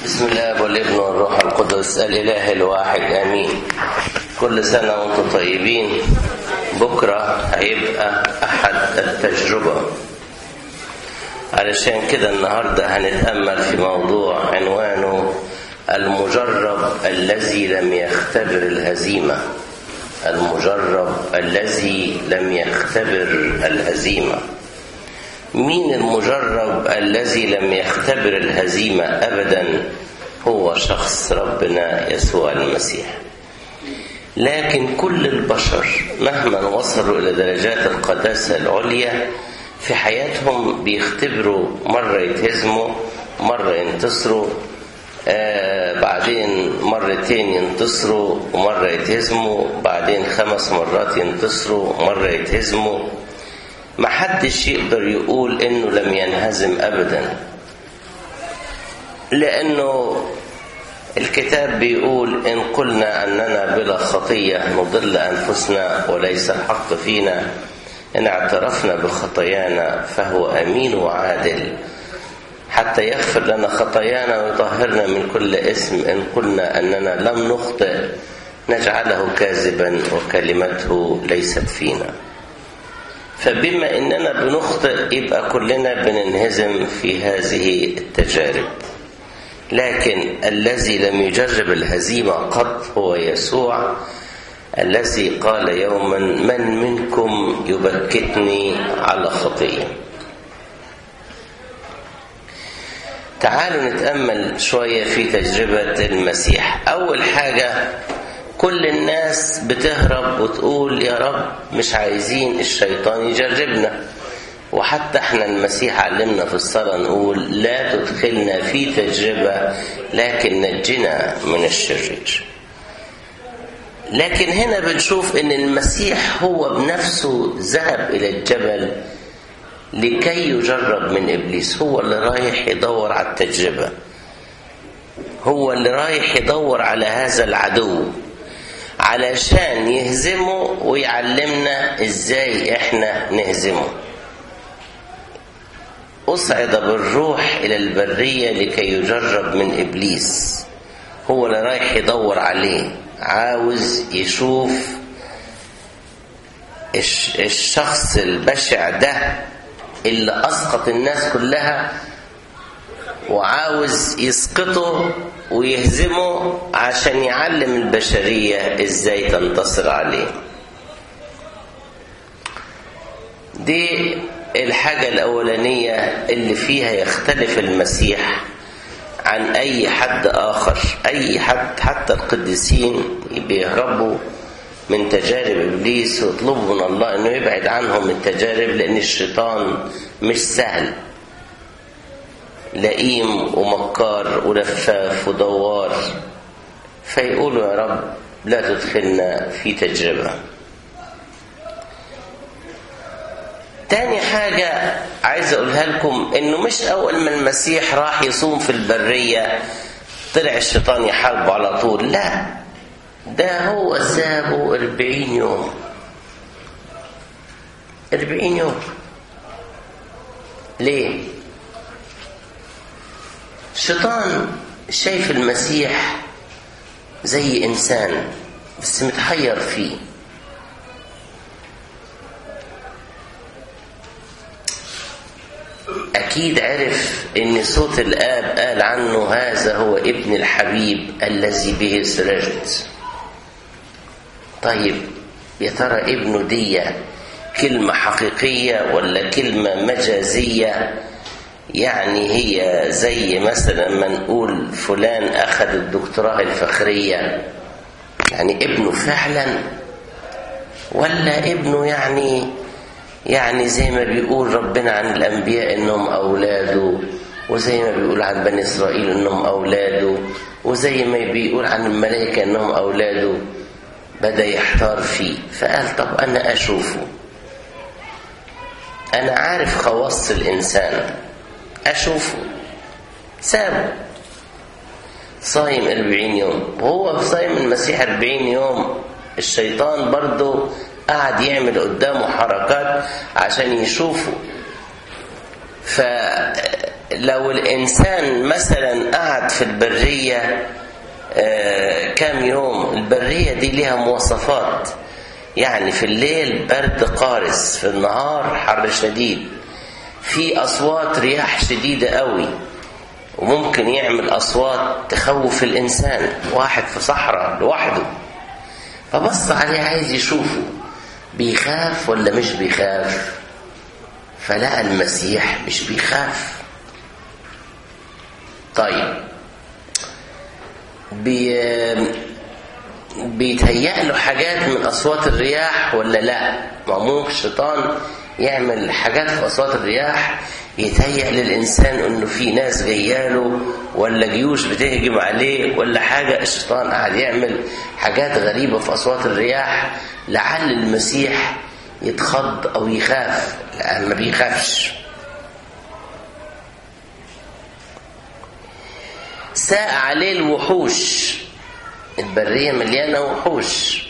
بسم الله والابن والروح القدس الاله الواحد امين كل سنه وانتم طيبين بكره هيبقى احد التجربه علشان كده النهارده هنتامل في موضوع عنوانه المجرب الذي لم يختبر الهزيمه المجرب الذي لم يختبر الهزيمه مين المجرب الذي لم يختبر الهزيمة أبدا هو شخص ربنا يسوع المسيح لكن كل البشر مهما وصلوا إلى درجات القداسة العليا في حياتهم بيختبروا مرة يتهزموا مرة ينتصروا آه بعدين مرتين ينتصروا ومرة يتهزموا بعدين خمس مرات ينتصروا مرة يتهزموا ما حدش يقدر يقول انه لم ينهزم ابدا لانه الكتاب بيقول ان قلنا اننا بلا خطيه نضل انفسنا وليس الحق فينا ان اعترفنا بخطايانا فهو امين وعادل حتى يغفر لنا خطايانا ويطهرنا من كل اسم ان قلنا اننا لم نخطئ نجعله كاذبا وكلمته ليست فينا فبما اننا بنخطئ يبقى كلنا بننهزم في هذه التجارب لكن الذي لم يجرب الهزيمه قط هو يسوع الذي قال يوما من منكم يبكتني على خطيه تعالوا نتامل شويه في تجربه المسيح اول حاجه كل الناس بتهرب وتقول يا رب مش عايزين الشيطان يجربنا وحتى احنا المسيح علمنا في الصلاة نقول لا تدخلنا في تجربة لكن نجنا من الشرير لكن هنا بنشوف ان المسيح هو بنفسه ذهب الى الجبل لكي يجرب من ابليس هو اللي رايح يدور على التجربة هو اللي رايح يدور على هذا العدو علشان يهزمه ويعلمنا ازاي احنا نهزمه اصعد بالروح الى البريه لكي يجرب من ابليس هو اللي رايح يدور عليه عاوز يشوف الشخص البشع ده اللي اسقط الناس كلها وعاوز يسقطه ويهزمه عشان يعلم البشرية ازاي تنتصر عليه دي الحاجة الأولانية اللي فيها يختلف المسيح عن أي حد آخر أي حد حتى القديسين بيهربوا من تجارب إبليس ويطلبوا من الله أنه يبعد عنهم التجارب لأن الشيطان مش سهل لئيم ومكار ولفاف ودوار فيقولوا يا رب لا تدخلنا في تجربة تاني حاجة عايز أقولها لكم إنه مش أول ما المسيح راح يصوم في البرية طلع الشيطان يحاربه على طول لا ده هو سابه أربعين يوم أربعين يوم ليه؟ الشيطان شايف المسيح زي انسان بس متحير فيه اكيد عرف ان صوت الاب قال عنه هذا هو ابن الحبيب الذي به سررت طيب يا ترى ابنه دي كلمه حقيقيه ولا كلمه مجازيه يعني هي زي مثلا ما نقول فلان أخذ الدكتوراه الفخرية يعني ابنه فعلا ولا ابنه يعني يعني زي ما بيقول ربنا عن الأنبياء إنهم أولاده وزي ما بيقول عن بني إسرائيل إنهم أولاده وزي ما بيقول عن الملائكة إنهم أولاده بدأ يحتار فيه فقال طب أنا أشوفه أنا عارف خواص الإنسان أشوفه سابه صايم أربعين يوم وهو صايم المسيح أربعين يوم الشيطان برضه قعد يعمل قدامه حركات عشان يشوفه فلو الإنسان مثلا قعد في في البرية آه كام يوم البرية دي ليها مواصفات يعني في الليل برد قارس في النهار حر شديد في أصوات رياح شديدة قوي وممكن يعمل أصوات تخوف الإنسان واحد في صحراء لوحده فبص عليه عايز يشوفه بيخاف ولا مش بيخاف فلقى المسيح مش بيخاف طيب بي... بيتهيأ له حاجات من أصوات الرياح ولا لا ما ممكن الشيطان يعمل حاجات في أصوات الرياح يتهيأ للإنسان إنه في ناس جاياله ولا جيوش بتهجم عليه ولا حاجة الشيطان قاعد يعمل حاجات غريبة في أصوات الرياح لعل المسيح يتخض أو يخاف لأن ما بيخافش ساء عليه الوحوش البرية مليانة وحوش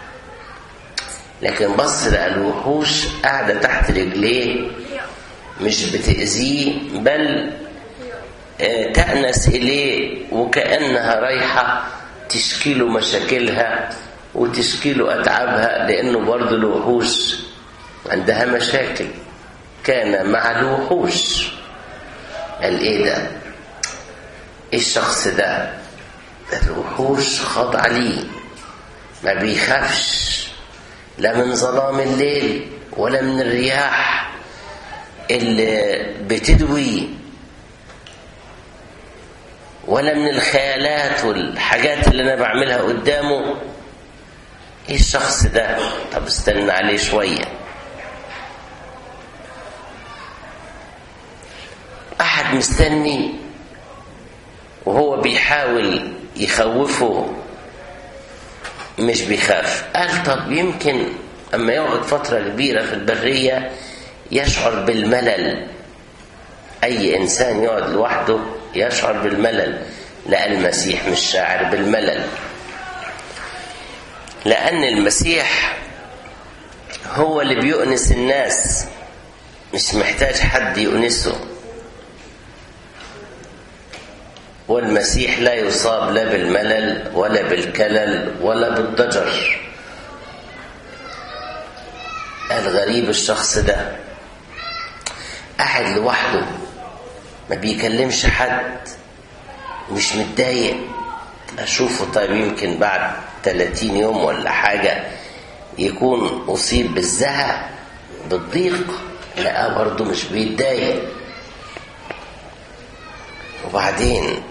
لكن بص لقى الوحوش قاعدة تحت رجليه مش بتأذيه بل تأنس إليه وكأنها رايحة تشكي له مشاكلها وتشكي له أتعابها لأنه برضه الوحوش عندها مشاكل كان مع الوحوش قال إيه ده؟ إيه الشخص ده؟ الوحوش خاضعة ليه ما بيخافش لا من ظلام الليل ولا من الرياح اللي بتدوي ولا من الخيالات والحاجات اللي انا بعملها قدامه ايه الشخص ده طب استنى عليه شويه احد مستني وهو بيحاول يخوفه مش بيخاف قال طب يمكن اما يقعد فتره كبيره في البريه يشعر بالملل اي انسان يقعد لوحده يشعر بالملل لا المسيح مش شاعر بالملل لان المسيح هو اللي بيؤنس الناس مش محتاج حد يؤنسه والمسيح لا يصاب لا بالملل ولا بالكلل ولا بالضجر الغريب الشخص ده قاعد لوحده ما بيكلمش حد مش متضايق اشوفه طيب يمكن بعد 30 يوم ولا حاجة يكون اصيب بالزهق بالضيق لا برضه مش بيتضايق وبعدين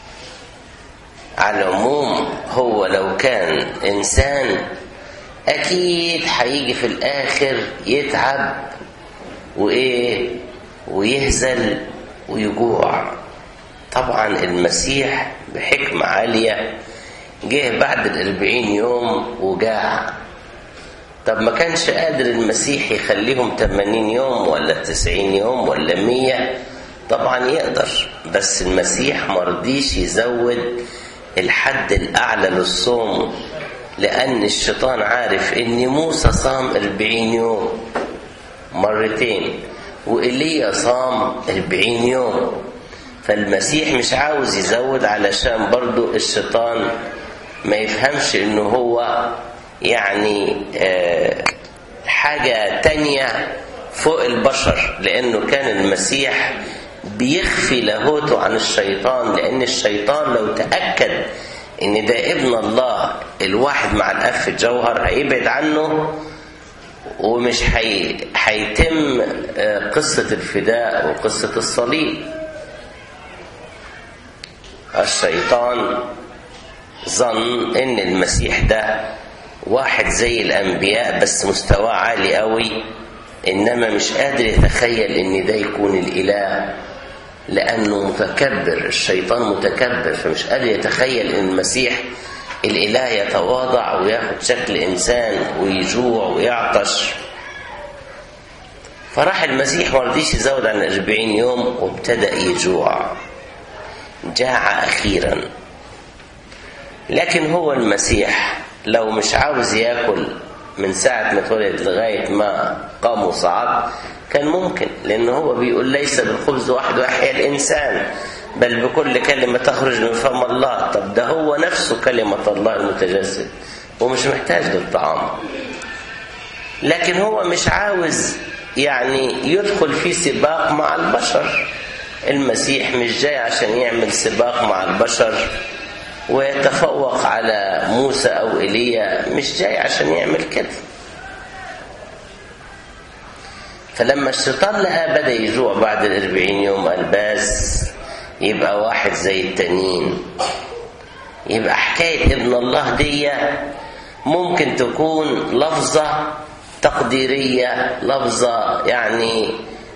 على العموم هو لو كان انسان اكيد هيجي في الاخر يتعب وايه ويهزل ويجوع طبعا المسيح بحكمة عالية جه بعد الأربعين يوم وجاع طب ما كانش قادر المسيح يخليهم 80 يوم ولا 90 يوم ولا 100 طبعا يقدر بس المسيح مرضيش يزود الحد الأعلى للصوم لأن الشيطان عارف إن موسى صام 40 يوم مرتين وإيليا صام 40 يوم فالمسيح مش عاوز يزود علشان برضو الشيطان ما يفهمش إنه هو يعني آه حاجة تانية فوق البشر لأنه كان المسيح بيخفي لاهوته عن الشيطان لأن الشيطان لو تأكد إن ده ابن الله الواحد مع الأب في الجوهر هيبعد عنه ومش هيتم قصة الفداء وقصة الصليب الشيطان ظن ان المسيح ده واحد زي الانبياء بس مستواه عالي قوي انما مش قادر يتخيل ان ده يكون الاله لانه متكبر الشيطان متكبر فمش قادر يتخيل ان المسيح الاله يتواضع وياخد شكل انسان ويجوع ويعطش فراح المسيح ما رضيش يزود عن 40 يوم وابتدأ يجوع جاع أخيرا لكن هو المسيح لو مش عاوز ياكل من ساعة ما اتولد لغاية ما قام وصعد كان ممكن لأن هو بيقول ليس بالخبز وحده يحيا الإنسان بل بكل كلمة تخرج من فم الله طب ده هو نفسه كلمة الله المتجسد ومش محتاج للطعام لكن هو مش عاوز يعني يدخل في سباق مع البشر المسيح مش جاي عشان يعمل سباق مع البشر ويتفوق على موسى أو إيليا مش جاي عشان يعمل كده فلما الشيطان لقى بدأ يجوع بعد الأربعين يوم قال بس يبقى واحد زي التانيين يبقى حكاية ابن الله دي ممكن تكون لفظة تقديرية لفظة يعني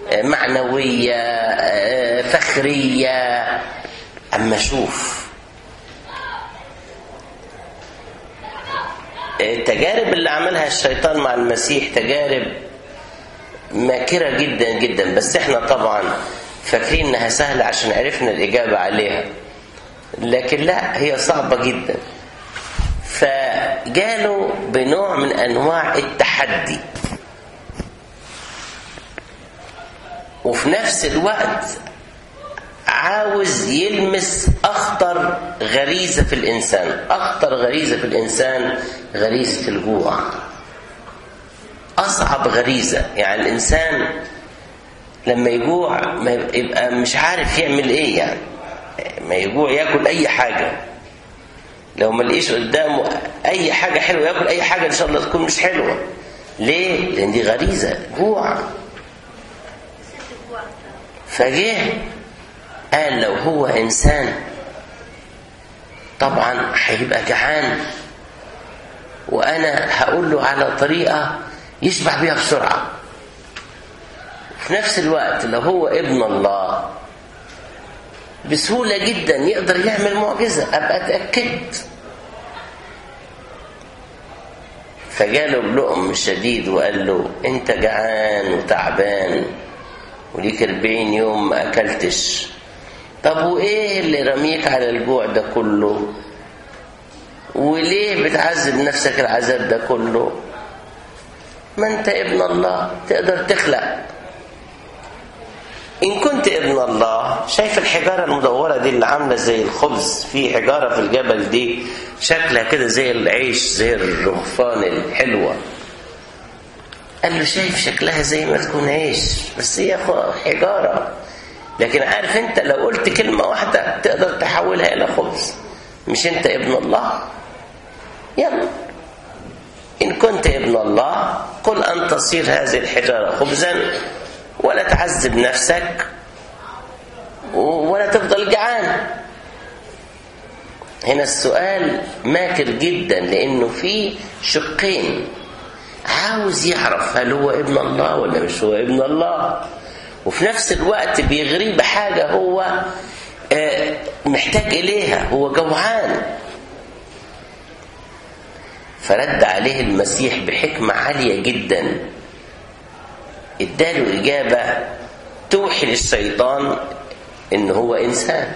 معنوية فخرية أما شوف التجارب اللي عملها الشيطان مع المسيح تجارب ماكرة جدا جدا بس احنا طبعا فاكرين انها سهلة عشان عرفنا الإجابة عليها لكن لا هي صعبة جدا فجاله بنوع من أنواع التحدي وفي نفس الوقت عاوز يلمس أخطر غريزة في الإنسان أخطر غريزة في الإنسان غريزة الجوع أصعب غريزة يعني الإنسان لما يجوع ما يبقى مش عارف يعمل إيه يعني ما يجوع ياكل أي حاجة لو ما لقيش قدامه أي حاجة حلوة ياكل أي حاجة إن شاء الله تكون مش حلوة ليه؟ لأن دي غريزة جوع فجه قال لو هو إنسان طبعا هيبقى جعان وأنا هقول له على طريقة يشبع بيها بسرعة في نفس الوقت لو هو ابن الله بسهولة جدا يقدر يعمل معجزة أبقى أتأكد فجاله بلؤم شديد وقال له أنت جعان وتعبان وليك 40 يوم ما أكلتش طب وإيه اللي رميك على الجوع ده كله وليه بتعذب نفسك العذاب ده كله ما أنت ابن الله تقدر تخلق إن كنت ابن الله شايف الحجارة المدورة دي اللي عاملة زي الخبز في حجارة في الجبل دي شكلها كده زي العيش زي الرغفان الحلوة قال له شايف شكلها زي ما تكون عيش بس هي حجارة لكن عارف انت لو قلت كلمة واحدة تقدر تحولها إلى خبز مش انت ابن الله يلا إن كنت ابن الله قل أن تصير هذه الحجارة خبزا ولا تعذب نفسك ولا تفضل جعان هنا السؤال ماكر جدا لأنه في شقين عاوز يعرف هل هو ابن الله ولا مش هو ابن الله وفي نفس الوقت بيغريه بحاجة هو محتاج إليها هو جوعان فرد عليه المسيح بحكمة عالية جدا اداله إجابة توحي للشيطان إن هو إنسان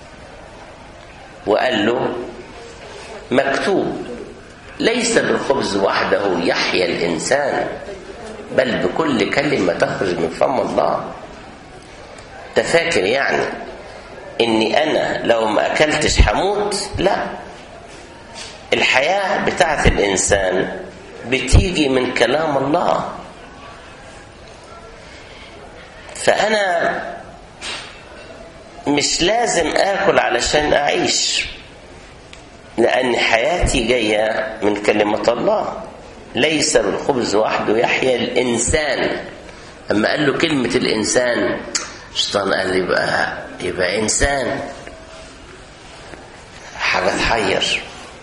وقال له مكتوب ليس بالخبز وحده يحيا الإنسان بل بكل كلمة تخرج من فم الله تفاكر يعني إني أنا لو ما أكلتش هموت لا الحياة بتاعت الإنسان بتيجي من كلام الله فأنا مش لازم آكل علشان أعيش لأن حياتي جاية من كلمة الله ليس بالخبز وحده يحيا الإنسان أما قال له كلمة الإنسان الشيطان قال يبقى يبقى إنسان حاجة تحير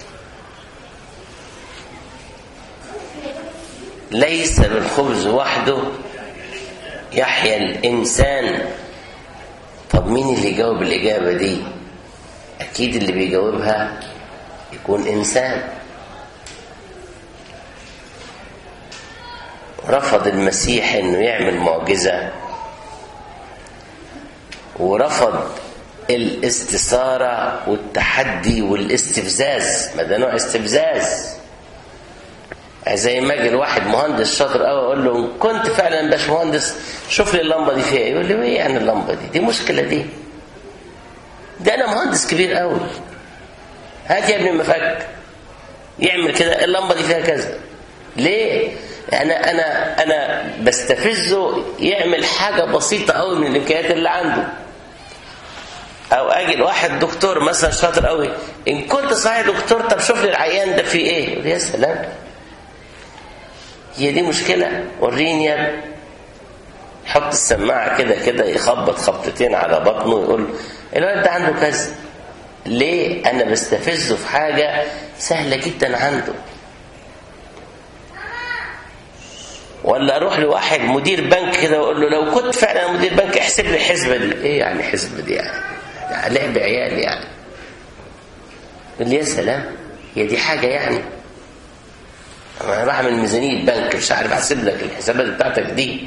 ليس بالخبز وحده يحيا الإنسان طب مين اللي يجاوب الإجابة دي أكيد اللي بيجاوبها يكون إنسان رفض المسيح انه يعمل معجزة ورفض الاستثارة والتحدي والاستفزاز ما ده نوع استفزاز زي ما اجي الواحد مهندس شاطر قوي اقول له كنت فعلا باش مهندس شوف لي اللمبه دي فيها ايه يقول لي ايه يعني اللمبه دي دي مشكله دي ده انا مهندس كبير قوي هات يا ابني مفك يعمل كده اللمبه دي فيها كذا ليه انا انا انا بستفزه يعمل حاجه بسيطه قوي من الامكانيات اللي عنده او اجي لواحد دكتور مثلا شاطر قوي ان كنت صحيح دكتور طب شوف لي العيان ده فيه ايه يقول يا سلام هي دي مشكله وريني يا ابني يحط السماعه كده كده يخبط خبطتين على بطنه ويقول الولد ده عنده كذا ليه انا بستفزه في حاجه سهله جدا عنده ولا اروح لواحد مدير بنك كده واقول له لو كنت فعلا مدير بنك احسب لي الحسبه دي ايه يعني حسبه دي يعني لعب عيال يعني يقول لي يا سلام هي دي حاجه يعني انا بعمل ميزانيه بنك مش عارف احسب لك الحسابات بتاعتك دي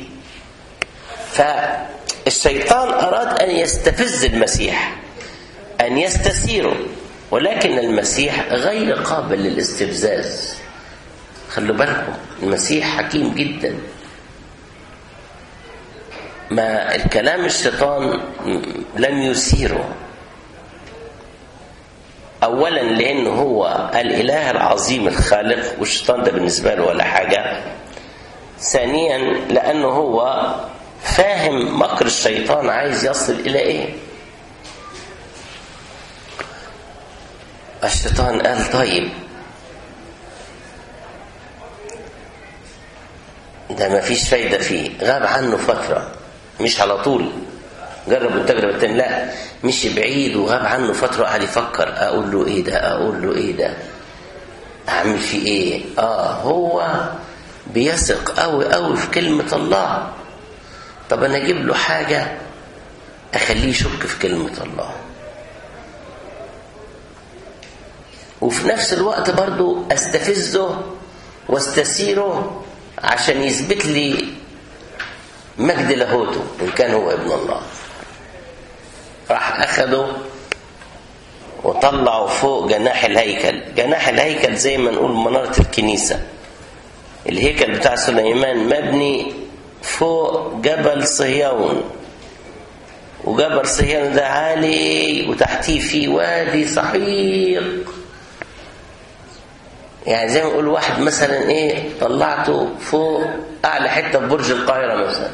فالشيطان اراد ان يستفز المسيح ان يستثيره ولكن المسيح غير قابل للاستفزاز خلوا بالكم المسيح حكيم جدا ما الكلام الشيطان لم يثيره اولا لانه هو الاله العظيم الخالق والشيطان ده بالنسبه له ولا حاجه ثانيا لانه هو فاهم مكر الشيطان عايز يصل الى ايه الشيطان قال طيب ده ما فيش فايدة فيه غاب عنه فترة مش على طول جرب التجربة التانية لا مشي بعيد وغاب عنه فترة قعد يفكر أقول له إيه ده أقول له إيه ده أعمل فيه إيه آه هو بيثق أوي أوي في كلمة الله طب أنا أجيب له حاجة أخليه يشك في كلمة الله وفي نفس الوقت برضو استفزه واستثيره عشان يثبت لي مجد لاهوته ان كان هو ابن الله راح اخده وطلعه فوق جناح الهيكل جناح الهيكل زي ما نقول منارة الكنيسة الهيكل بتاع سليمان مبني فوق جبل صهيون وجبل صهيون ده عالي وتحتيه في وادي سحيق يعني زي ما نقول واحد مثلا ايه طلعته فوق اعلى حته في برج القاهره مثلا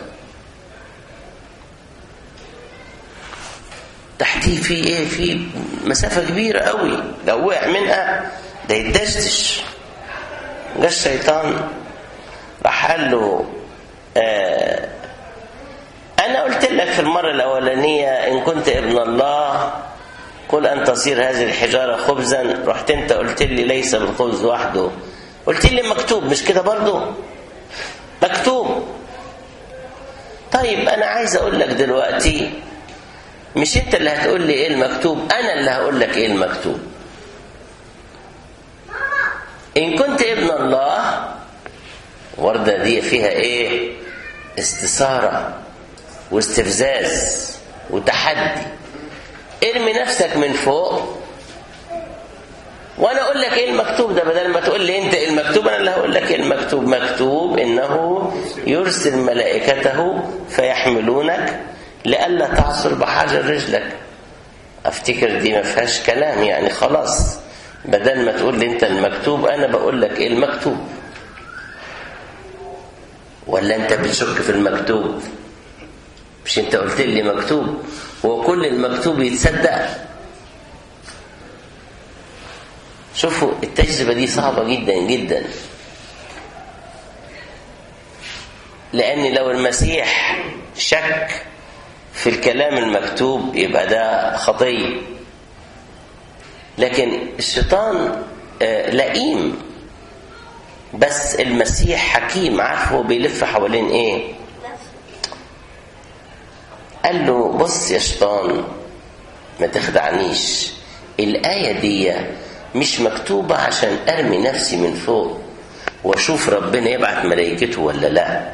تحتيه في ايه في مسافه كبيره قوي لو وقع منها ده يتدشدش جه الشيطان راح قال له آه انا قلت لك في المره الاولانيه ان كنت ابن الله قل أن تصير هذه الحجارة خبزا رحت أنت قلت لي ليس بالخبز وحده قلت لي مكتوب مش كده برضو مكتوب طيب أنا عايز أقول لك دلوقتي مش أنت اللي هتقول لي إيه المكتوب أنا اللي هقول لك إيه المكتوب إن كنت ابن الله وردة دي فيها إيه استثارة واستفزاز وتحدي ارمي نفسك من فوق وانا اقول لك ايه المكتوب ده بدل ما تقول لي انت إيه المكتوب انا اللي هقول لك ايه المكتوب مكتوب انه يرسل ملائكته فيحملونك لئلا تعصر بحجر رجلك افتكر دي ما فيهاش كلام يعني خلاص بدل ما تقول لي انت المكتوب انا بقول لك ايه المكتوب ولا انت بتشك في المكتوب مش انت قلت لي مكتوب وكل المكتوب يتصدق شوفوا التجربة دي صعبة جدا جدا لأن لو المسيح شك في الكلام المكتوب يبقى ده خطية لكن الشيطان لئيم بس المسيح حكيم عارف هو بيلف حوالين ايه قال له بص يا شيطان ما تخدعنيش الآية دي مش مكتوبة عشان أرمي نفسي من فوق وأشوف ربنا يبعت ملائكته ولا لا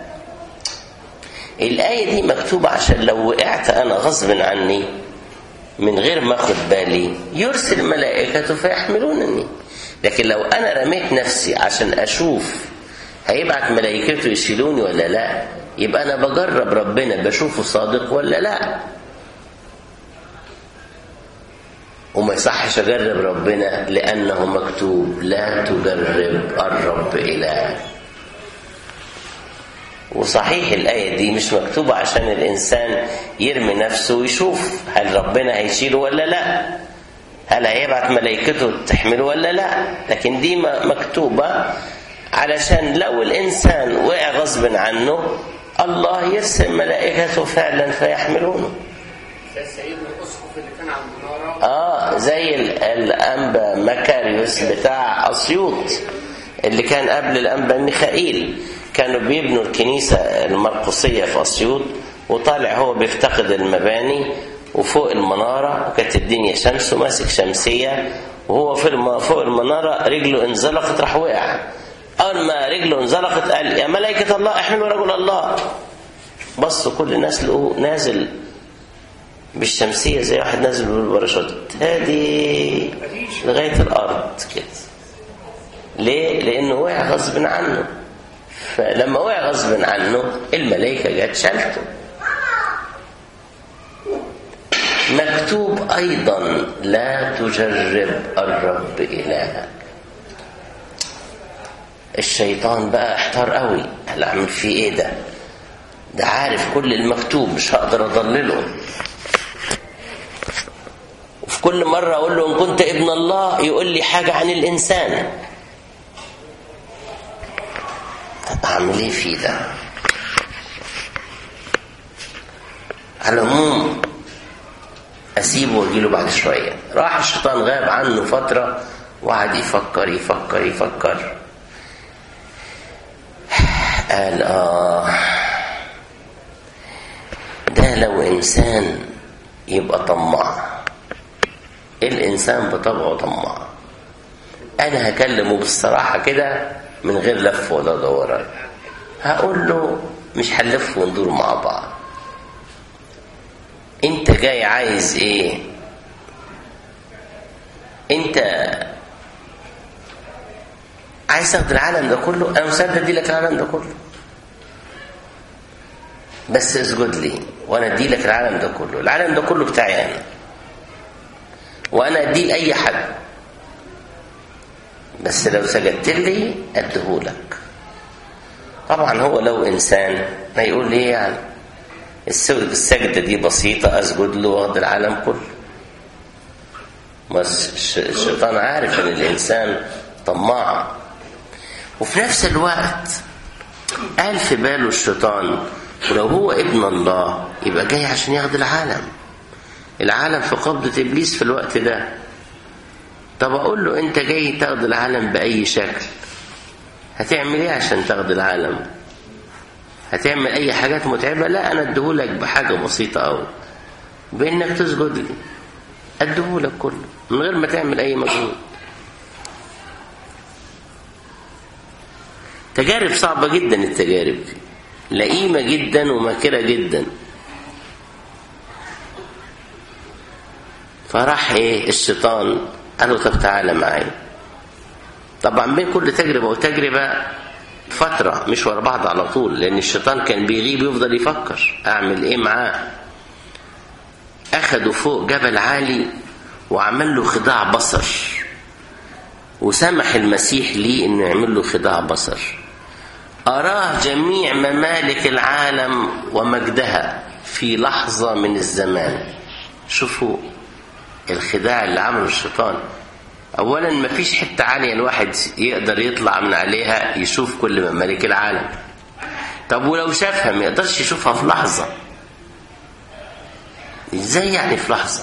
الآية دي مكتوبة عشان لو وقعت أنا غصب عني من غير ما أخد بالي يرسل ملائكته فيحملونني لكن لو أنا رميت نفسي عشان أشوف هيبعت ملائكته يشيلوني ولا لا يبقى أنا بجرب ربنا بشوفه صادق ولا لا وما يصحش اجرب ربنا لانه مكتوب لا تجرب الرب الهك وصحيح الآية دي مش مكتوبة عشان الإنسان يرمي نفسه ويشوف هل ربنا هيشيله ولا لا هل هيبعت ملائكته تحمله ولا لا لكن دي مكتوبة علشان لو الإنسان وقع غصب عنه الله يرسل ملائكته فعلا فيحملونه زي سيدنا الاسقف اللي كان على المناره اه زي ال- الانبا مكاريوس بتاع اسيوط اللي كان قبل الانبا ميخائيل كانوا بيبنوا الكنيسه المرقسيه في اسيوط وطالع هو بيفتقد المباني وفوق المناره وكانت الدنيا شمس وماسك شمسيه وهو في الم... فوق المناره رجله انزلقت راح وقع اول ما رجله انزلقت قال يا ملائكه الله احملوا رجل الله بصوا كل الناس لقوه نازل بالشمسية زي واحد نازل بالباراشوت هادي لغاية الأرض كده ليه؟ لأنه وقع غصب عنه فلما وقع غصب عنه الملائكة جت شالته مكتوب أيضا لا تجرب الرب إلهك الشيطان بقى احتار قوي هل اعمل فيه ايه ده ده عارف كل المكتوب مش هقدر اضلله وفي كل مرة أقول له إن كنت ابن الله يقول لي حاجة عن الإنسان أعمل إيه في ده على العموم أسيبه وأجيله بعد شوية راح الشيطان غاب عنه فترة وقعد يفكر يفكر يفكر قال آه ده لو إنسان يبقى طماع الإنسان بطبعه طماع أنا هكلمه بالصراحة كده من غير لف ولا دوران هقول له مش هنلف وندور مع بعض انت جاي عايز ايه انت عايز تاخد العالم ده كله انا مستعد ادي لك العالم ده كله بس اسجد لي وانا ادي لك العالم ده كله العالم ده كله بتاعي انا وانا اديه لاي حد بس لو سجدت لي اديهولك طبعا هو لو انسان ما يقول لي يعني السجدة دي بسيطة اسجد له واخد العالم كله بس الشيطان عارف ان الانسان طماع وفي نفس الوقت قال في باله الشيطان ولو هو ابن الله يبقى جاي عشان ياخد العالم العالم في قبضة إبليس في الوقت ده طب أقول له أنت جاي تاخد العالم بأي شكل هتعمل إيه عشان تاخد العالم هتعمل أي حاجات متعبة لا أنا أديهولك بحاجة بسيطة أوي بإنك تسجد لي أديهولك كله من غير ما تعمل أي مجهود تجارب صعبة جدا التجارب دي لئيمة جدا وماكرة جدا فراح ايه الشيطان قال له طب تعالى معايا طبعا بين كل تجربة وتجربة فترة مش ورا بعض على طول لأن الشيطان كان بيغيب يفضل يفكر أعمل إيه معاه أخده فوق جبل عالي وعمل له خداع بصر وسمح المسيح ليه إنه يعمل له خداع بصر أراه جميع ممالك العالم ومجدها في لحظة من الزمان شوفوا الخداع اللي عمله الشيطان أولا ما فيش حتة عالية الواحد يقدر يطلع من عليها يشوف كل ممالك العالم طب ولو شافها ما يقدرش يشوفها في لحظة ازاي يعني في لحظة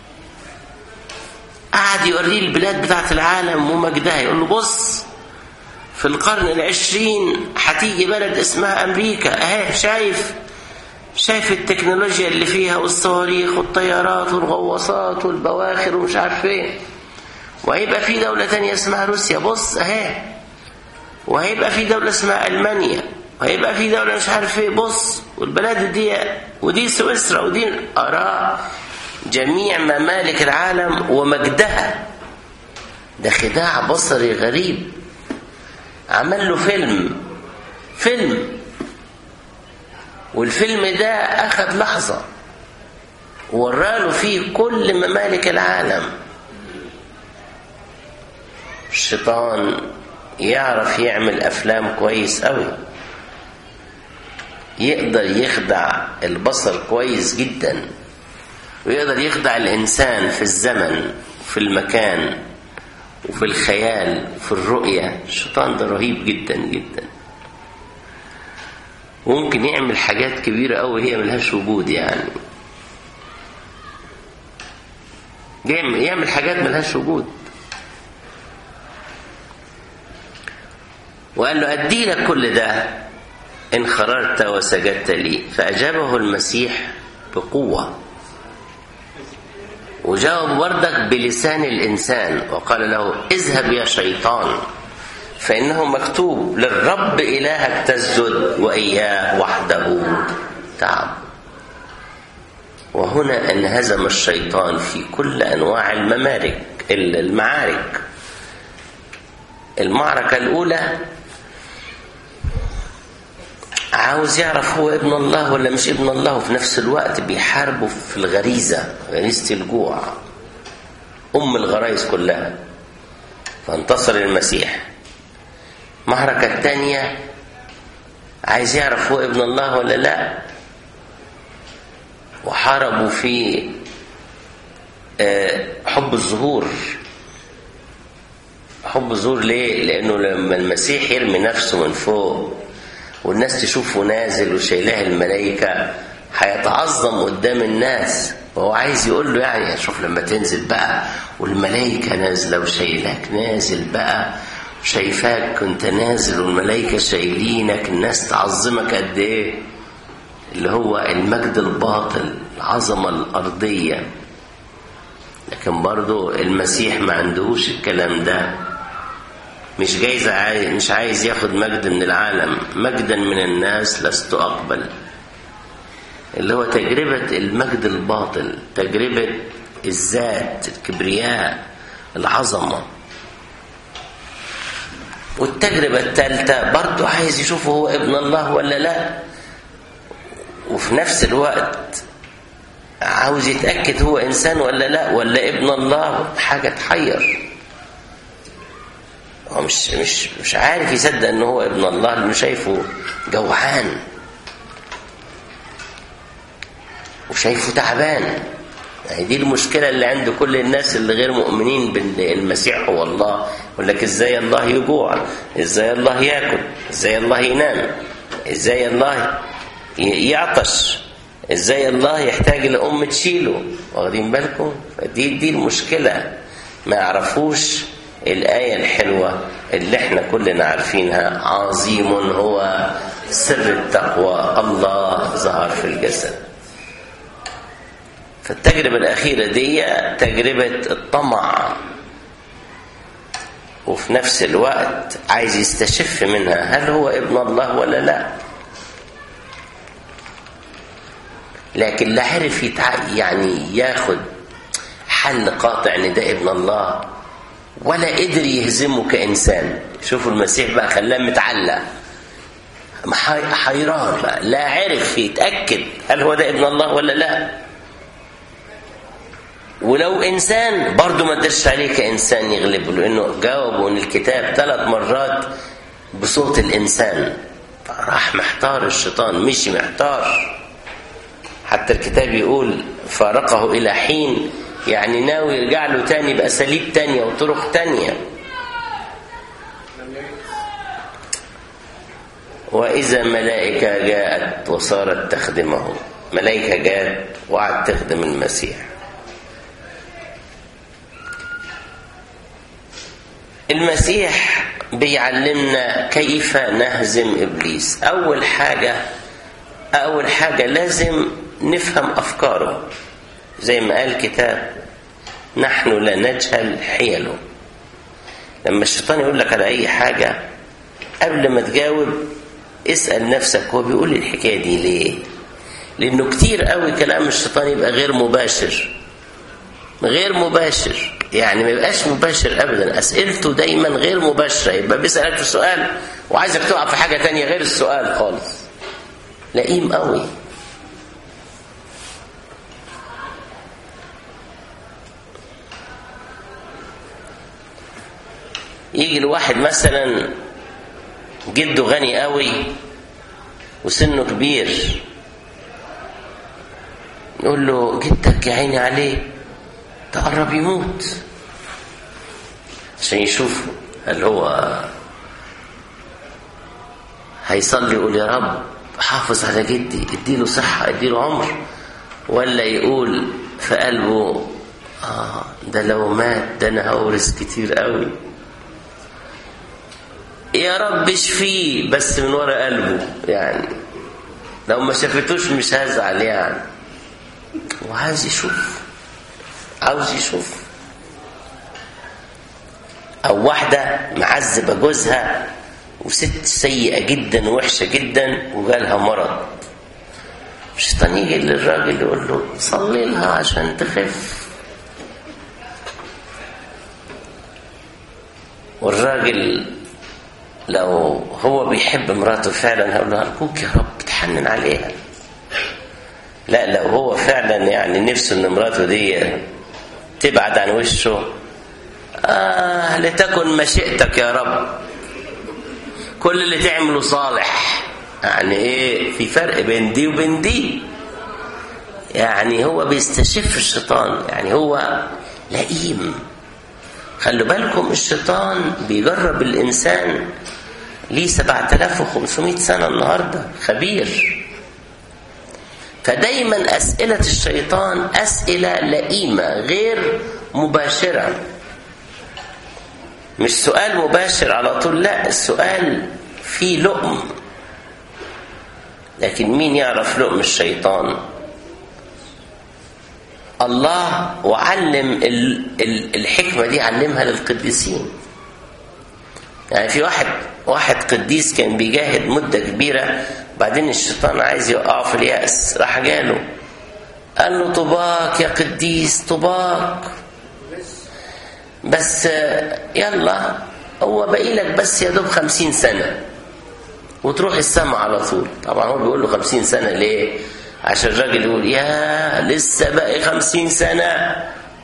قعد يوريه البلاد بتاعت العالم ومجدها يقول له بص في القرن العشرين هتيجي بلد اسمها أمريكا أهي شايف شايف التكنولوجيا اللي فيها والصواريخ والطيارات والغواصات والبواخر ومش عارف ايه وهيبقى في دولة تانية اسمها روسيا بص اهي وهيبقى في دولة اسمها ألمانيا وهيبقى في دولة مش عارف ايه بص والبلاد دي ودي سويسرا ودي أراه جميع ممالك العالم ومجدها ده خداع بصري غريب عمل له فيلم فيلم والفيلم ده أخذ لحظة وراله فيه كل ممالك العالم الشيطان يعرف يعمل افلام كويس قوي يقدر يخدع البصر كويس جدا ويقدر يخدع الانسان في الزمن في المكان وفي الخيال وفي الرؤية الشيطان ده رهيب جدا جدا ممكن يعمل حاجات كبيرة أوي هي ملهاش وجود يعني يعمل, يعمل حاجات ملهاش وجود وقال له أدي لك كل ده إن خررت وسجدت لي فأجابه المسيح بقوة وجاوب بردك بلسان الإنسان وقال له اذهب يا شيطان فإنه مكتوب للرب إلهك تسجد وإياه وحده تعب وهنا انهزم الشيطان في كل أنواع الممارك المعارك المعركة الأولى عاوز يعرف هو ابن الله ولا مش ابن الله وفي نفس الوقت بيحاربه في الغريزة غريزة الجوع أم الغرايز كلها فانتصر المسيح المعركة الثانية عايز يعرف هو ابن الله ولا لا وحاربوا في حب الظهور حب الظهور ليه؟ لأنه لما المسيح يرمي نفسه من فوق والناس تشوفه نازل وشايلاه الملائكة هيتعظم قدام الناس وهو عايز يقول له يعني شوف لما تنزل بقى والملائكة نازلة وشايلاك نازل بقى شايفاك كنت نازل والملائكة شايلينك الناس تعظمك قد ايه اللي هو المجد الباطل العظمة الأرضية لكن برضو المسيح ما عندهوش الكلام ده مش جايز عايز مش عايز ياخد مجد من العالم مجدا من الناس لست أقبل اللي هو تجربة المجد الباطل تجربة الذات الكبرياء العظمة والتجربة الثالثة برضه عايز يشوف هو ابن الله ولا لا وفي نفس الوقت عاوز يتأكد هو إنسان ولا لا ولا ابن الله حاجة تحير هو مش مش مش عارف يصدق ان هو ابن الله لانه شايفه جوعان وشايفه تعبان يعني دي المشكله اللي عند كل الناس اللي غير مؤمنين بان المسيح هو الله يقول لك ازاي الله يجوع ازاي الله ياكل ازاي الله ينام ازاي الله يعطش ازاي الله يحتاج لام تشيله واخدين بالكم دي دي المشكله ما يعرفوش الآية الحلوة اللي احنا كلنا عارفينها عظيم هو سر التقوى الله ظهر في الجسد فالتجربة الأخيرة دي تجربة الطمع وفي نفس الوقت عايز يستشف منها هل هو ابن الله ولا لا لكن لا عرف يتع... يعني ياخد حل قاطع ان ده ابن الله ولا قدر يهزمه كإنسان شوفوا المسيح بقى خلاه متعلق حيران بقى لا عرف يتأكد هل هو ده ابن الله ولا لا ولو إنسان برضه ما قدرش عليه كإنسان يغلبه لأنه جاوبوا من الكتاب ثلاث مرات بصوت الإنسان راح محتار الشيطان مشي محتار حتى الكتاب يقول فارقه إلى حين يعني ناوي يرجع له تاني بأساليب تانية وطرق تانية وإذا ملائكة جاءت وصارت تخدمه ملائكة جاءت وقعدت تخدم المسيح المسيح بيعلمنا كيف نهزم إبليس أول حاجة أول حاجة لازم نفهم أفكاره زي ما قال الكتاب نحن لا نجهل حيله لما الشيطان يقول لك على اي حاجه قبل ما تجاوب اسال نفسك هو بيقول لي الحكايه دي ليه لانه كتير قوي كلام الشيطان يبقى غير مباشر غير مباشر يعني ما يبقاش مباشر ابدا اسئلته دايما غير مباشره يبقى بيسالك في سؤال وعايزك تقع في حاجه تانية غير السؤال خالص لئيم قوي يجي الواحد مثلا جده غني قوي وسنه كبير نقول له جدك يا عيني عليه تقرب يموت عشان يشوف هل هو هيصلي يقول يا رب حافظ على جدي اديله صحة اديله عمر ولا يقول في قلبه آه ده لو مات ده أنا هورث كتير قوي يا رب اشفيه بس من ورا قلبه يعني لو ما شافتوش مش هزعل يعني وعايز يشوف عاوز يشوف او واحدة معذبة جوزها وست سيئة جدا ووحشة جدا وجالها مرض الشيطان يجي للراجل يقول له صلي لها عشان تخف والراجل لو هو بيحب مراته فعلا هقول له ارجوك يا رب تحنن عليها لا لو هو فعلا يعني نفسه ان مراته دي تبعد عن وشه آه لتكن مشيئتك يا رب كل اللي تعمله صالح يعني ايه في فرق بين دي وبين دي يعني هو بيستشف الشيطان يعني هو لئيم خلوا بالكم الشيطان بيجرب الإنسان ليه 7500 سنة النهاردة خبير فدايما أسئلة الشيطان أسئلة لئيمة غير مباشرة مش سؤال مباشر على طول لا السؤال فيه لؤم لكن مين يعرف لؤم الشيطان الله وعلم الحكمة دي علمها للقديسين يعني في واحد واحد قديس كان بيجاهد مدة كبيرة بعدين الشيطان عايز يوقعه في اليأس راح جاله قال له طباك يا قديس طباك بس يلا هو باقي لك بس يا دوب خمسين سنة وتروح السما على طول طبعا هو بيقول له خمسين سنة ليه عشان الراجل يقول يا لسه باقي خمسين سنة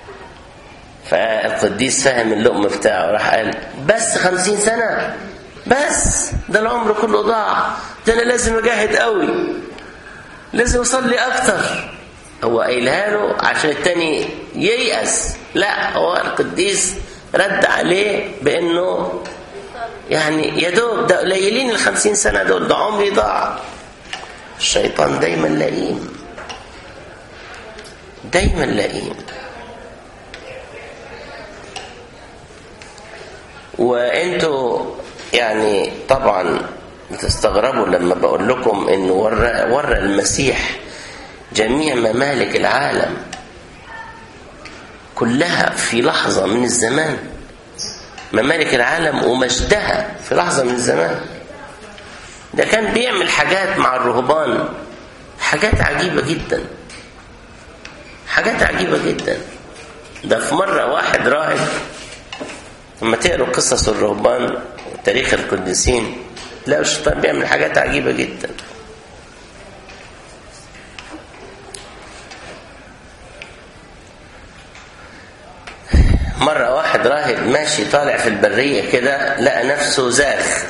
فالقديس فهم اللقم بتاعه راح قال بس خمسين سنة بس ده العمر كله ضاع ده أنا لازم أجاهد قوي لازم أصلي أكتر هو قايلها له عشان التاني ييأس لا هو القديس رد عليه بأنه يعني يا دوب ده قليلين الخمسين سنة دول ده عمري ضاع الشيطان دايما لئيم دايما لئيم وانتوا يعني طبعا بتستغربوا لما بقول لكم انه ورى ورى المسيح جميع ممالك العالم كلها في لحظة من الزمان ممالك العالم ومجدها في لحظة من الزمان ده كان بيعمل حاجات مع الرهبان حاجات عجيبة جدا حاجات عجيبة جدا ده في مرة واحد راهب لما تقروا قصص الرهبان وتاريخ القديسين تلاقوا الشيطان بيعمل حاجات عجيبة جدا مرة واحد راهب ماشي طالع في البرية كده لقى نفسه زاخ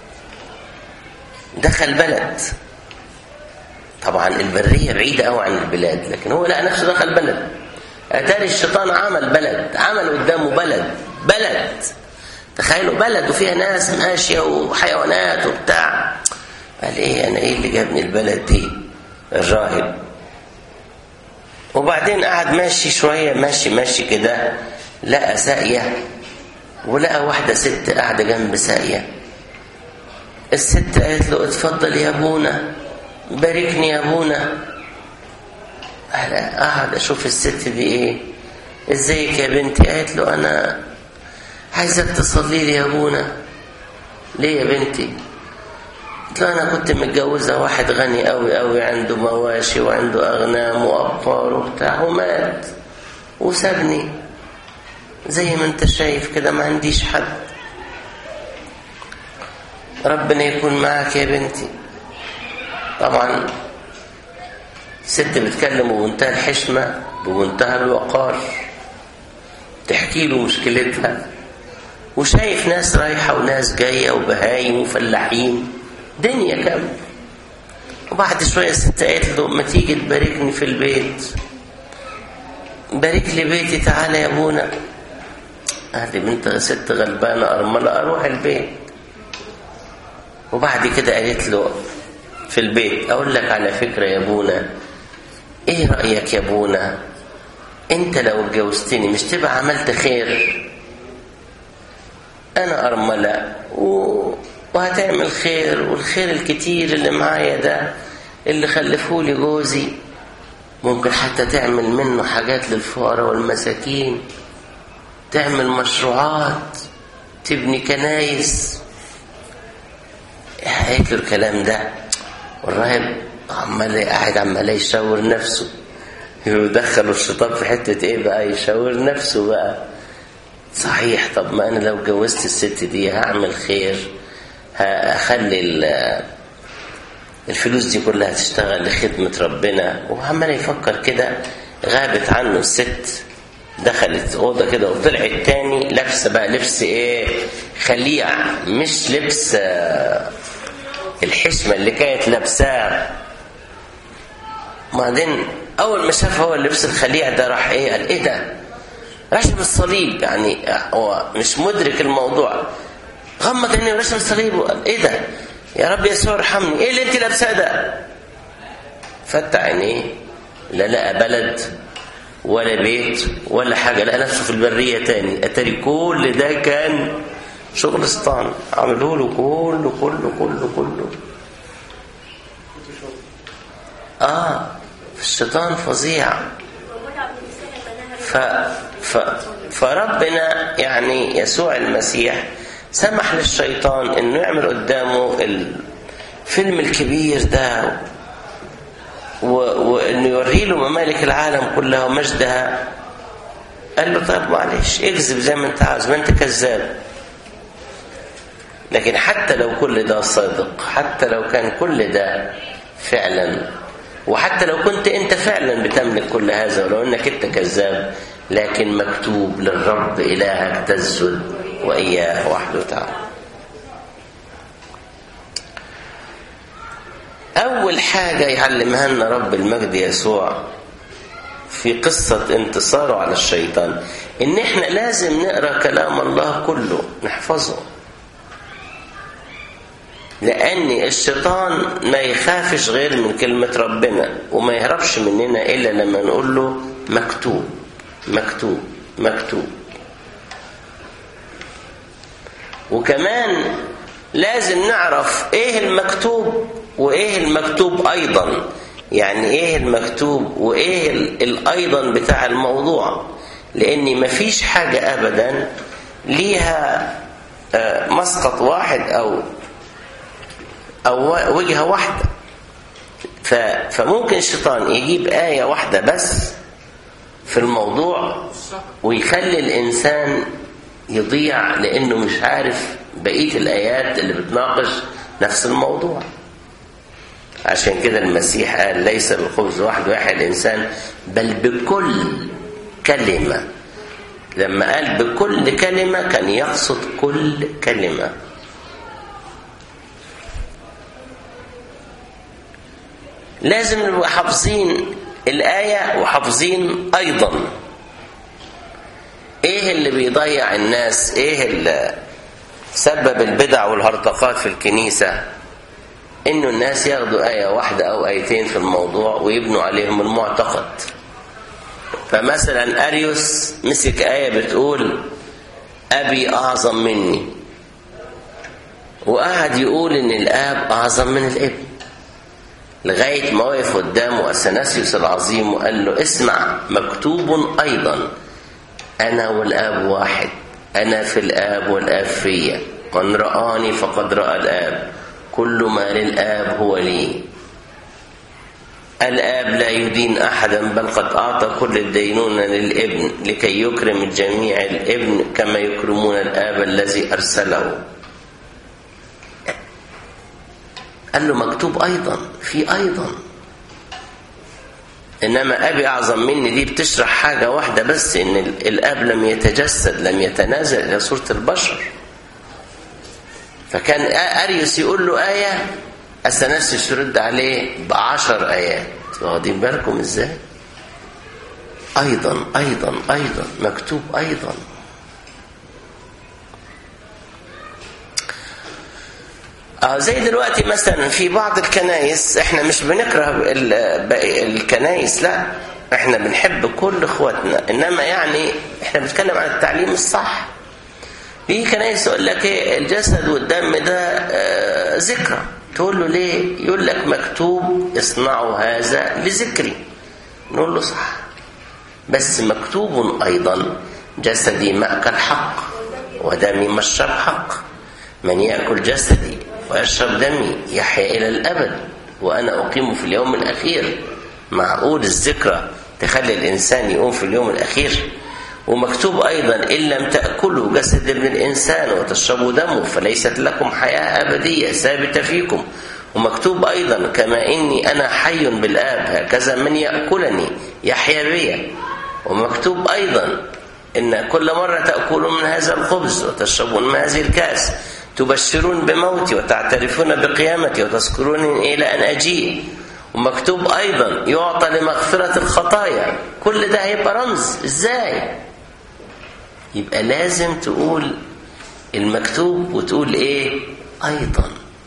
دخل بلد طبعا البرية بعيدة قوي عن البلاد لكن هو لقى نفسه دخل بلد أتاري الشيطان عمل بلد عمل قدامه بلد بلد تخيلوا بلد وفيها ناس ماشية وحيوانات وبتاع قال ايه انا ايه اللي جابني البلد دي الراهب وبعدين قعد ماشي شوية ماشي ماشي كده لقى ساقية ولقى واحدة ست قاعدة جنب ساقية الست قالت له اتفضل يا ابونا باركني يا ابونا قعد اشوف الست دي ايه ازيك يا بنتي قالت له انا عايزك تصلي لي يا ابونا ليه يا بنتي قلت له انا كنت متجوزه واحد غني قوي قوي عنده مواشي وعنده اغنام وابقار وبتاع ومات وسابني زي ما انت شايف كده ما عنديش حد ربنا يكون معك يا بنتي طبعا ست بتكلم بمنتهى الحشمة بمنتهى الوقار تحكي له مشكلتها وشايف ناس رايحة وناس جاية وبهايم وفلاحين دنيا كاملة وبعد شوية الست قالت له ما تيجي تباركني في البيت بارك لي بيتي تعالى يا ابونا قال لي بنت ست غلبانة أرملة أروح البيت وبعد كده قالت له في البيت أقول لك على فكرة يا ابونا إيه رأيك يا ابونا أنت لو اتجوزتني مش تبقى عملت خير أنا أرملة و... وهتعمل خير والخير الكتير اللي معايا ده اللي خلفهولي جوزي ممكن حتى تعمل منه حاجات للفقراء والمساكين تعمل مشروعات تبني كنايس قالت له الكلام ده والراهب عمال قاعد عمال يشاور نفسه يدخلوا الشيطان في حته ايه بقى يشاور نفسه بقى صحيح طب ما انا لو اتجوزت الست دي هعمل خير هخلي الفلوس دي كلها تشتغل لخدمة ربنا وعمال يفكر كده غابت عنه الست دخلت أوضة كده وطلعت تاني لابسة بقى لبس إيه خليع مش لبس الحشمة اللي كانت لابساه بعدين أول ما شاف هو اللبس الخليع ده راح إيه قال إيه ده رشم الصليب يعني هو مش مدرك الموضوع غمض عينيه ورشم الصليب وقال ايه ده يا رب يسوع ارحمني ايه اللي انت لابساه ده فتح عينيه لا لقى بلد ولا بيت ولا حاجة لقى نفسه في البرية تاني أتاري كل ده كان شغل شيطان عملوا له كله كله كله كله اه الشيطان فظيع ف... ف... فربنا يعني يسوع المسيح سمح للشيطان انه يعمل قدامه الفيلم الكبير ده و... وانه يوري له ممالك العالم كلها ومجدها قال له طيب معلش اكذب زي ما انت عاوز ما انت كذاب لكن حتى لو كل ده صادق حتى لو كان كل ده فعلا وحتى لو كنت انت فعلا بتملك كل هذا ولو انك انت كذاب لكن مكتوب للرب الهك تسجد واياه وحده تعالى اول حاجه يعلمها لنا رب المجد يسوع في قصة انتصاره على الشيطان ان احنا لازم نقرا كلام الله كله نحفظه لأن الشيطان ما يخافش غير من كلمة ربنا وما يهربش مننا إلا لما نقول له مكتوب مكتوب مكتوب وكمان لازم نعرف ايه المكتوب وايه المكتوب ايضا يعني ايه المكتوب وايه الايضا بتاع الموضوع لان مفيش حاجة ابدا ليها مسقط واحد او او وجهة واحدة فممكن الشيطان يجيب آية واحدة بس في الموضوع ويخلي الإنسان يضيع لأنه مش عارف بقية الآيات اللي بتناقش نفس الموضوع عشان كده المسيح قال ليس بالخبز وحده يحيى الإنسان بل بكل كلمة لما قال بكل كلمة كان يقصد كل كلمة لازم نبقى حافظين الآية وحافظين أيضا إيه اللي بيضيع الناس إيه اللي سبب البدع والهرطقات في الكنيسة إنه الناس ياخدوا آية واحدة أو آيتين في الموضوع ويبنوا عليهم المعتقد فمثلا أريوس مسك آية بتقول أبي أعظم مني وقعد يقول إن الآب أعظم من الابن لغاية ما وقف قدامه أثناسيوس العظيم وقال له اسمع مكتوب أيضا أنا والآب واحد أنا في الآب والآب فيا من رآني فقد رأى الآب كل ما للآب هو لي الآب لا يدين أحدا بل قد أعطى كل الدينونة للابن لكي يكرم الجميع الابن كما يكرمون الآب الذي أرسله قال له مكتوب أيضا في أيضا انما ابي اعظم مني دي بتشرح حاجه واحده بس ان الاب لم يتجسد لم يتنازل الى صوره البشر فكان اريوس يقول له ايه اثناسيوس يرد عليه بعشر ايات واخدين بالكم ازاي ايضا ايضا ايضا مكتوب ايضا اه زي دلوقتي مثلا في بعض الكنايس احنا مش بنكره الكنايس لا احنا بنحب كل اخواتنا انما يعني احنا بنتكلم عن التعليم الصح في كنايس يقول لك ايه الجسد والدم ده آه ذكرى تقول له ليه يقول لك مكتوب اصنعوا هذا لذكري نقول له صح بس مكتوب ايضا جسدي ماكل حق ودمي مشرب حق من ياكل جسدي ويشرب دمي يحيا الى الابد وانا اقيم في اليوم الاخير معقول الذكرى تخلي الانسان يقوم في اليوم الاخير ومكتوب ايضا ان لم تاكلوا جسد ابن الانسان وتشربوا دمه فليست لكم حياه ابديه ثابته فيكم ومكتوب ايضا كما اني انا حي بالاب هكذا من ياكلني يحيا بي ومكتوب ايضا ان كل مره تاكلون من هذا الخبز وتشربون من هذه الكاس تبشرون بموتي وتعترفون بقيامتي وتذكروني الى ان اجيء ومكتوب ايضا يعطى لمغفره الخطايا كل ده هيبقى رمز ازاي يبقى لازم تقول المكتوب وتقول ايه ايضا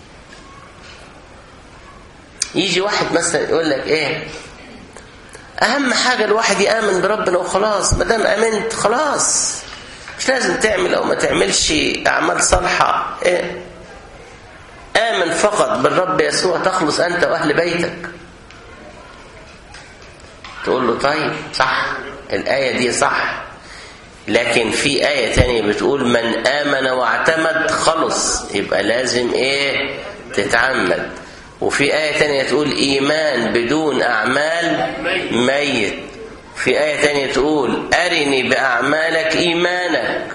يجي واحد مثلا يقول لك ايه اهم حاجه الواحد يامن بربنا وخلاص ما دام امنت خلاص مش لازم تعمل او ما تعملش اعمال صالحه إيه؟ امن فقط بالرب يسوع تخلص انت واهل بيتك تقول له طيب صح الايه دي صح لكن في آية تانية بتقول من آمن واعتمد خلص يبقى لازم إيه تتعمد وفي آية تانية تقول إيمان بدون أعمال ميت في آية تانية تقول أرني بأعمالك إيمانك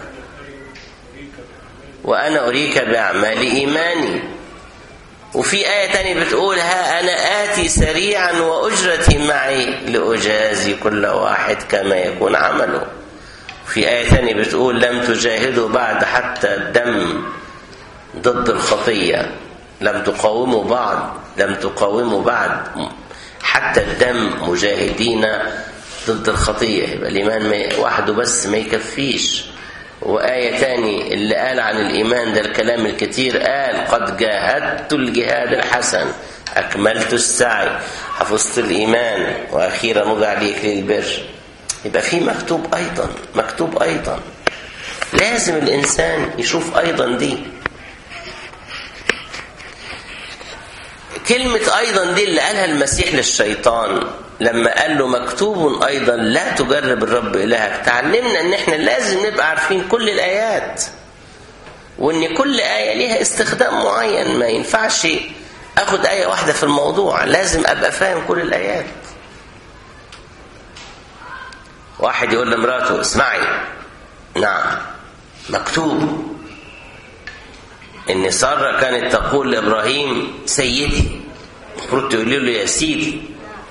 وأنا أريك بأعمال إيماني وفي آية تانية بتقول ها أنا آتي سريعا وأجرتي معي لأجازي كل واحد كما يكون عمله في آية ثانية بتقول لم تجاهدوا بعد حتى الدم ضد الخطية لم تقاوموا بعض لم تقاوموا بعد حتى الدم مجاهدين ضد الخطية يبقى الإيمان وحده بس ما يكفيش وآية تاني اللي قال عن الإيمان ده الكلام الكتير قال قد جاهدت الجهاد الحسن أكملت السعي حفظت الإيمان وأخيرا وضع لي للبر يبقى في مكتوب أيضا مكتوب أيضا لازم الإنسان يشوف أيضا دي كلمة أيضا دي اللي قالها المسيح للشيطان لما قال له مكتوب أيضا لا تجرب الرب إلهك تعلمنا أن احنا لازم نبقى عارفين كل الآيات وأن كل آية ليها استخدام معين ما ينفعش أخد آية واحدة في الموضوع لازم أبقى فاهم كل الآيات واحد يقول لمراته اسمعي نعم مكتوب ان ساره كانت تقول لابراهيم سيدي المفروض تقولي له يا سيدي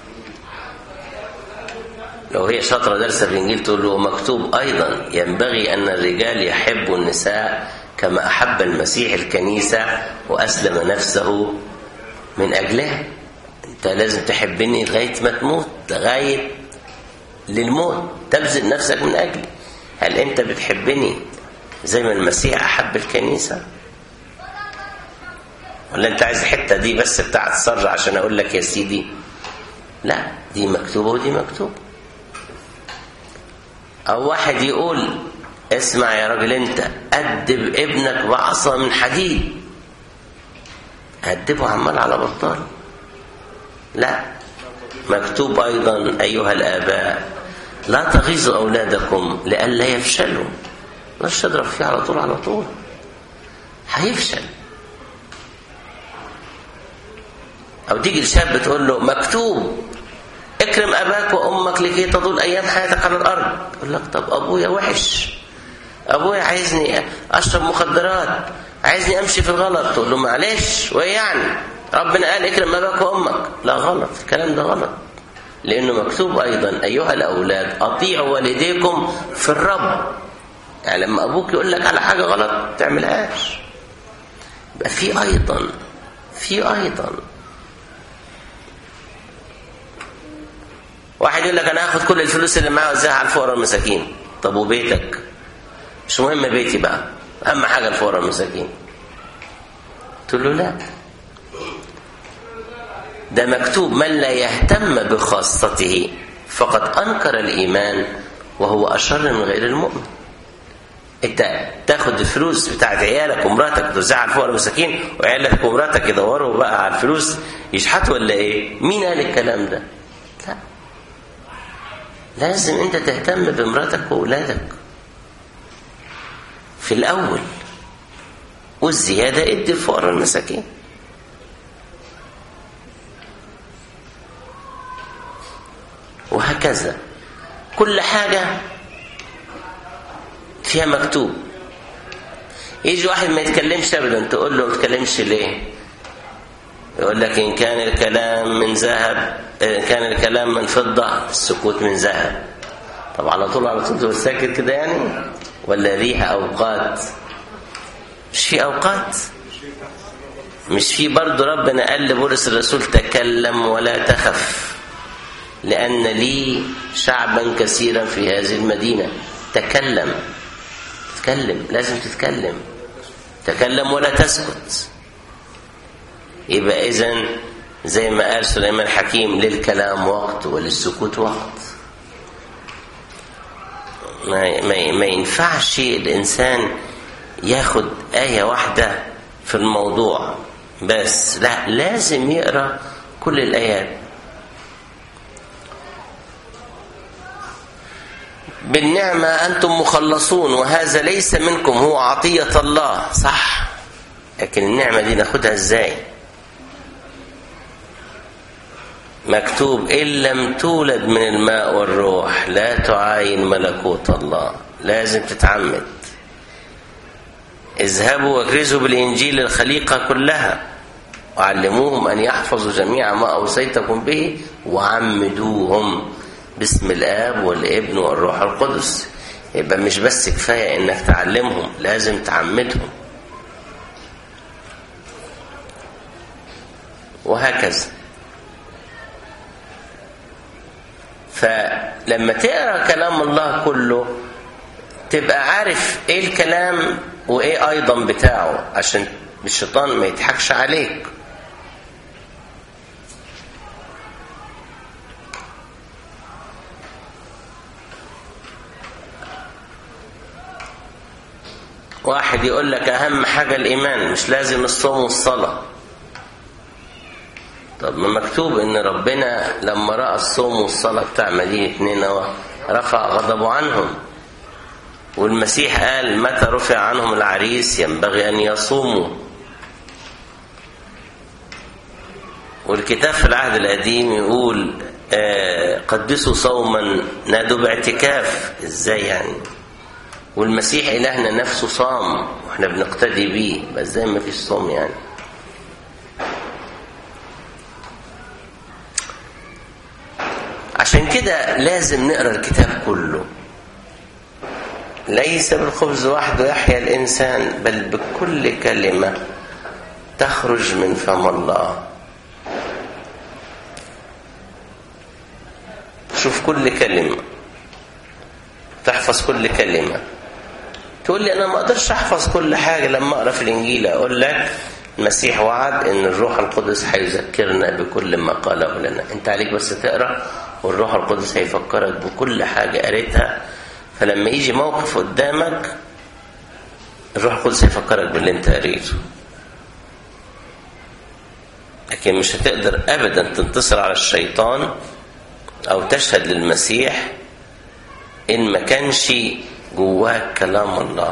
لو هي شاطره دارسه في الانجيل تقول له مكتوب ايضا ينبغي ان الرجال يحبوا النساء كما احب المسيح الكنيسه واسلم نفسه من اجلها انت لازم تحبني لغايه ما تموت لغايه للموت تبذل نفسك من اجلي هل انت بتحبني زي ما المسيح احب الكنيسه ولا انت عايز الحته دي بس بتاعت سر عشان اقول لك يا سيدي لا دي مكتوبه ودي مكتوبه او واحد يقول اسمع يا راجل انت ادب ابنك بعصا من حديد ادبه عمال على بطال لا مكتوب ايضا ايها الاباء لا تغيظوا اولادكم لئلا يفشلوا مش تضرب فيه على طول على طول هيفشل او تيجي الشاب تقول له مكتوب اكرم اباك وامك لكي تطول ايام حياتك على الارض يقول لك طب ابويا وحش ابويا عايزني اشرب مخدرات عايزني امشي في الغلط تقول له معلش وايه يعني ربنا قال اكرم اباك وامك لا غلط الكلام ده غلط لأنه مكتوب أيضا أيها الأولاد أطيعوا والديكم في الرب يعني لما أبوك يقول لك على حاجة غلط تعملهاش يبقى في أيضا في أيضا واحد يقول لك أنا هاخد كل الفلوس اللي معايا وأوزعها على الفقراء والمساكين طب وبيتك مش مهم بيتي بقى أهم حاجة الفقراء والمساكين قلت له لا ده مكتوب من لا يهتم بخاصته فقد أنكر الإيمان وهو أشر من غير المؤمن انت تاخد الفلوس بتاعت عيالك ومراتك توزعها على الفقراء والمساكين وعيالك ومراتك يدوروا بقى على الفلوس يشحتوا ولا ايه؟ مين قال الكلام ده؟ لا لازم انت تهتم بمراتك واولادك في الاول والزياده ادي الفقراء والمساكين وهكذا كل حاجة فيها مكتوب يجي واحد ما يتكلمش ابدا تقول له ما تتكلمش ليه يقول لك ان كان الكلام من ذهب ان كان الكلام من فضة السكوت من ذهب طب على طول على طول تبقى ساكت كده يعني ولا ليها اوقات مش في اوقات مش في برضه ربنا قال لبولس الرسول تكلم ولا تخف لأن لي شعبا كثيرا في هذه المدينة تكلم تكلم لازم تتكلم تكلم ولا تسكت يبقى إذن زي ما قال سليمان الحكيم للكلام وقت وللسكوت وقت ما, ما, ما ينفعش الإنسان ياخد آية واحدة في الموضوع بس لا لازم يقرأ كل الآيات بالنعمة أنتم مخلصون وهذا ليس منكم هو عطية الله صح لكن النعمة دي ناخدها ازاي مكتوب إن لم تولد من الماء والروح لا تعاين ملكوت الله لازم تتعمد اذهبوا واكرزوا بالإنجيل الخليقة كلها وعلموهم أن يحفظوا جميع ما أوصيتكم به وعمدوهم باسم الاب والابن والروح القدس يبقى مش بس كفايه انك تعلمهم لازم تعمدهم وهكذا فلما تقرا كلام الله كله تبقى عارف ايه الكلام وايه ايضا بتاعه عشان الشيطان ما يضحكش عليك واحد يقول لك اهم حاجه الايمان مش لازم الصوم والصلاه طب ما مكتوب ان ربنا لما راى الصوم والصلاه بتاع مدينه نينوى رفع غضبه عنهم والمسيح قال متى رفع عنهم العريس ينبغي ان يصوموا والكتاب في العهد القديم يقول آه قدسوا صوما نادوا باعتكاف ازاي يعني والمسيح إلهنا نفسه صام واحنا بنقتدي بيه بس زي ما فيش صوم يعني عشان كده لازم نقرا الكتاب كله ليس بالخبز وحده يحيا الإنسان بل بكل كلمة تخرج من فم الله شوف كل كلمة تحفظ كل كلمة تقول لي انا ما اقدرش احفظ كل حاجه لما اقرا في الانجيل اقول لك المسيح وعد ان الروح القدس هيذكرنا بكل ما قاله لنا انت عليك بس تقرا والروح القدس هيفكرك بكل حاجه قريتها فلما يجي موقف قدامك الروح القدس هيفكرك باللي انت قريته لكن مش هتقدر ابدا تنتصر على الشيطان او تشهد للمسيح ان ما كانش جواك كلام الله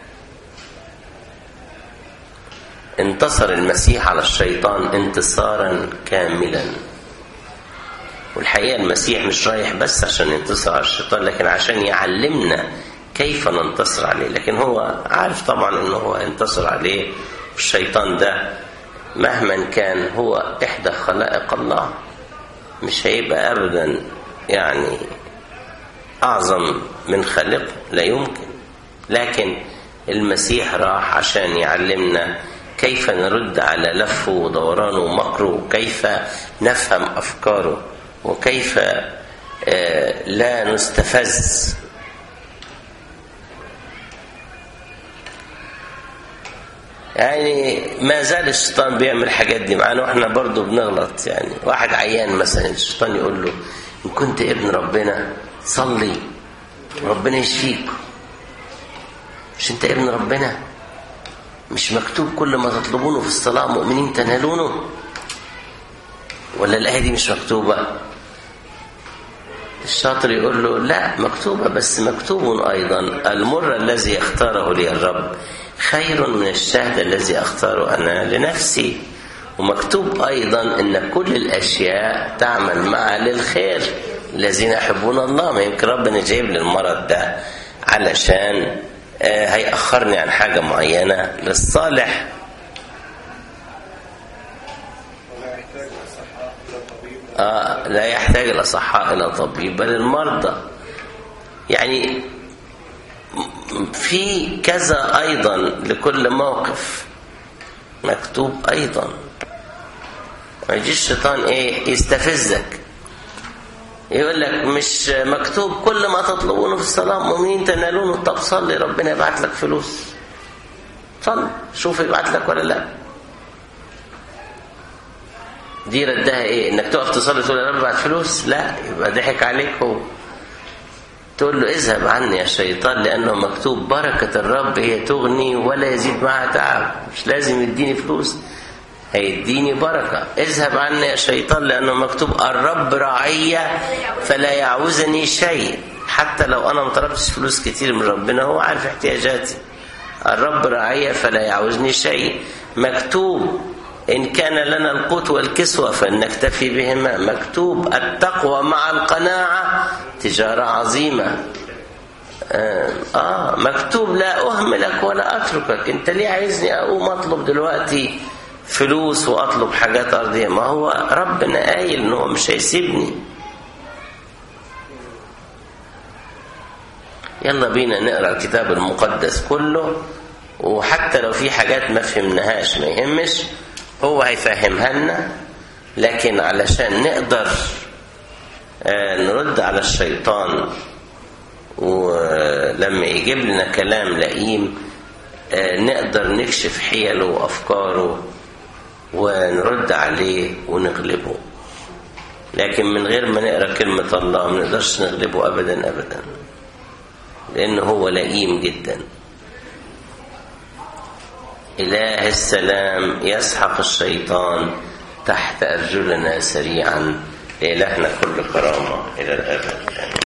انتصر المسيح على الشيطان انتصارا كاملا والحقيقة المسيح مش رايح بس عشان ينتصر على الشيطان لكن عشان يعلمنا كيف ننتصر عليه لكن هو عارف طبعا انه هو ينتصر عليه الشيطان ده مهما كان هو احدى خلائق الله مش هيبقى ابدا يعني اعظم من خالقه لا يمكن لكن المسيح راح عشان يعلمنا كيف نرد على لفه ودورانه ومكره وكيف نفهم افكاره وكيف لا نستفز يعني ما زال الشيطان بيعمل الحاجات دي معانا واحنا برضه بنغلط يعني واحد عيان مثلا الشيطان يقول له ان كنت ابن ربنا صلي ربنا يشفيك مش انت ابن ربنا مش مكتوب كل ما تطلبونه في الصلاة مؤمنين تنالونه ولا الآية دي مش مكتوبة الشاطر يقول له لا مكتوبة بس مكتوب أيضا المر الذي اختاره لي الرب خير من الشهد الذي اختاره أنا لنفسي ومكتوب أيضا أن كل الأشياء تعمل معا للخير الذين يحبون الله ما يمكن ربنا جايب لي المرض ده علشان هيأخرني عن حاجة معينة للصالح آه لا يحتاج الأصحاء إلى طبيب بل المرضى يعني في كذا أيضا لكل موقف مكتوب أيضا ما يجيش الشيطان إيه يستفزك يقول لك مش مكتوب كل ما تطلبونه في الصلاة مؤمنين تنالونه طب صلي ربنا يبعت لك فلوس صلي شوف يبعت لك ولا لا دي ردها ايه انك تقف تصلي تقول يا رب ابعت فلوس لا يبقى ضحك عليك هو تقول له اذهب عني يا شيطان لانه مكتوب بركة الرب هي تغني ولا يزيد معها تعب مش لازم يديني فلوس هيديني بركة اذهب عني يا شيطان لأنه مكتوب الرب راعي فلا يعوزني شيء حتى لو أنا ما طلبتش فلوس كتير من ربنا هو عارف احتياجاتي الرب راعي فلا يعوزني شيء مكتوب إن كان لنا القوت والكسوة فلنكتفي بهما مكتوب التقوى مع القناعة تجارة عظيمة آه, آه مكتوب لا أهملك ولا أتركك أنت ليه عايزني أقوم أطلب دلوقتي فلوس واطلب حاجات ارضيه ما هو ربنا قايل ان هو مش هيسيبني يلا بينا نقرا الكتاب المقدس كله وحتى لو في حاجات ما فهمناهاش ما يهمش هو هيفهمها لنا لكن علشان نقدر نرد على الشيطان ولما يجيب لنا كلام لئيم نقدر نكشف حيله وافكاره ونرد عليه ونغلبه لكن من غير ما نقرا كلمة الله ما نقدرش نغلبه أبدا أبدا لأنه هو لئيم جدا إله السلام يسحق الشيطان تحت أرجلنا سريعا لإلهنا كل كرامة إلى الأبد